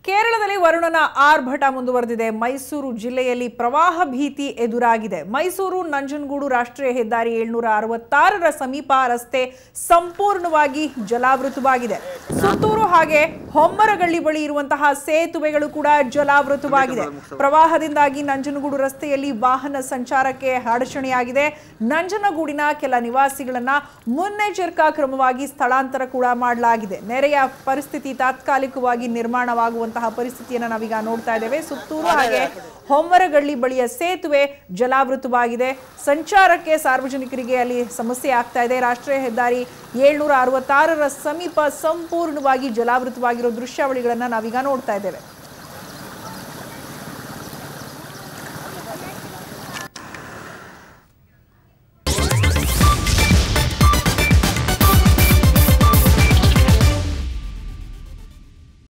ಕೇರಳದಲ್ಲಿ ವರುಣನ ಆರ್ಭಟ ಮುಂದುವರೆದಿದೆ ಮೈಸೂರು ಜಿಲ್ಲೆಯಲ್ಲಿ ಪ್ರವಾಹ ಭೀತಿ ಎದುರಾಗಿದೆ ಮೈಸೂರು ನಂಜನಗೂಡು ರಾಷ್ಟ್ರೀಯ ಹೆದ್ದಾರಿ ಏಳ್ನೂರ ಅರವತ್ತಾರರ ಸಮೀಪ ರಸ್ತೆ ಸಂಪೂರ್ಣವಾಗಿ ಜಲಾವೃತವಾಗಿದೆ ಸುತ್ತೂರು ಹಾಗೆ ಹೊಮ್ಮರಗಳ್ಳಿ ಬಳಿ ಇರುವಂತಹ ಸೇತುವೆಗಳು ಕೂಡ ಜಲಾವೃತವಾಗಿದೆ ಪ್ರವಾಹದಿಂದಾಗಿ ನಂಜನಗೂಡು ರಸ್ತೆಯಲ್ಲಿ ವಾಹನ ಸಂಚಾರಕ್ಕೆ ಅಡಚಣೆಯಾಗಿದೆ ನಂಜನಗೂಡಿನ ಕೆಲ ನಿವಾಸಿಗಳನ್ನ ಮುನ್ನೆಚ್ಚರಿಕಾ ಕ್ರಮವಾಗಿ ಸ್ಥಳಾಂತರ ಕೂಡ ಮಾಡಲಾಗಿದೆ ನೆರೆಯ ಪರಿಸ್ಥಿತಿ ತಾತ್ಕಾಲಿಕವಾಗಿ ನಿರ್ಮಾಣವಾಗುವಂತಹ ಪರಿಸ್ಥಿತಿಯನ್ನು ನಾವೀಗ ನೋಡ್ತಾ ಇದ್ದೇವೆ ಸುತ್ತೂರು ಹಾಗೆ ಹೊಮ್ಮರಗಳ್ಳಿ ಬಳಿಯ ಸೇತುವೆ ಜಲಾವೃತವಾಗಿದೆ ಸಂಚಾರಕ್ಕೆ ಸಾರ್ವಜನಿಕರಿಗೆ ಅಲ್ಲಿ ಸಮಸ್ಯೆ ಆಗ್ತಾ ಇದೆ ರಾಷ್ಟ್ರೀಯ ಹೆದ್ದಾರಿ ಏಳ್ನೂರ ಅರವತ್ತಾರರ ಸಮೀಪ ಸಂಪೂರ್ಣವಾಗಿ ಜಲಾವೃತವಾಗಿರೋ ದೃಶ್ಯಾವಳಿಗಳನ್ನ ನಾವೀಗ ನೋಡ್ತಾ ಇದ್ದೇವೆ